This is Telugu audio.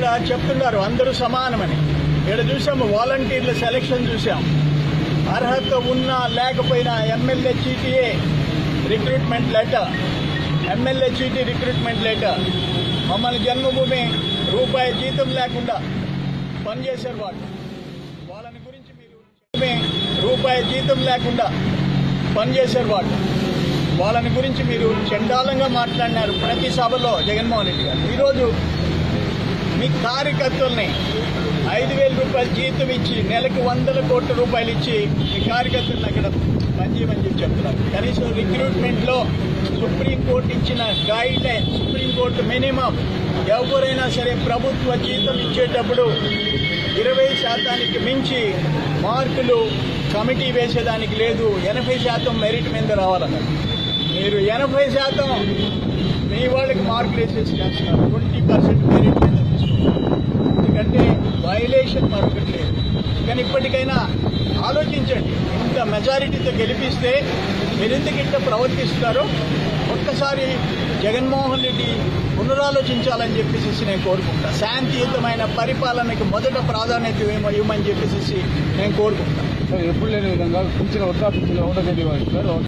చెప్తున్నారు అందరూ సమానమని ఇక్కడ చూసాము వాలంటీర్ల సెలక్షన్ చూసాం అర్హత ఉన్నా లేకపోయినా ఎమ్మెల్యే చీటీఏ రిక్రూట్మెంట్ లెటర్ ఎమ్మెల్యే చీటీ రిక్రూట్మెంట్ లెటర్ మమ్మల్ని జన్మభూమి రూపాయి జీతం లేకుండా పనిచేశారు వాళ్ళు వాళ్ళని గురించి మీరు రూపాయి జీతం లేకుండా పనిచేశారు వాళ్ళు వాళ్ళని గురించి మీరు చండాలంగా మాట్లాడినారు ప్రతి సభలో జగన్మోహన్ రెడ్డి గారు ఈరోజు మీ కార్యకర్తల్ని ఐదు వేల రూపాయలు జీతం ఇచ్చి నెలకు వందల కోట్ల రూపాయలు ఇచ్చి మీ కార్యకర్తలను అక్కడ పనిచేయమని చెప్పి చెప్తున్నారు కనీసం రిక్రూట్మెంట్ లో సుప్రీంకోర్టు ఇచ్చిన గైడ్ లైన్ సుప్రీంకోర్టు మినిమం ఎవరైనా సరే ప్రభుత్వ జీతం ఇచ్చేటప్పుడు ఇరవై శాతానికి మించి మార్కులు కమిటీ వేసేదానికి లేదు ఎనభై శాతం మెరిట్ మీద రావాలన్నారు మీరు ఎనభై శాతం మీ వాళ్ళకి మార్కులు వేసేసి చేస్తున్నారు ట్వంటీ పర్సెంట్ మెరిట్ మీద తీసుకుంటున్నారు ఎందుకంటే వైలేషన్ మరొకటి లేదు కానీ ఇప్పటికైనా ఆలోచించండి ఇంత మెజారిటీతో గెలిపిస్తే మీరు ఎందుకు ఇంత ప్రవర్తిస్తారో ఒక్కసారి జగన్మోహన్ రెడ్డి పునరాలోచించాలని చెప్పేసి నేను కోరుకుంటా శాంతియుతమైన పరిపాలనకి మొదట ప్రాధాన్యత ఇవ్వమ- ఇవ్వమని చెప్పేసి నేను కోరుకుంటా సార్ ఎప్పుడు లేని విధంగా పింఛన్ వృద్ధా పింఛన్ ఒకటో తేదీ వారు సార్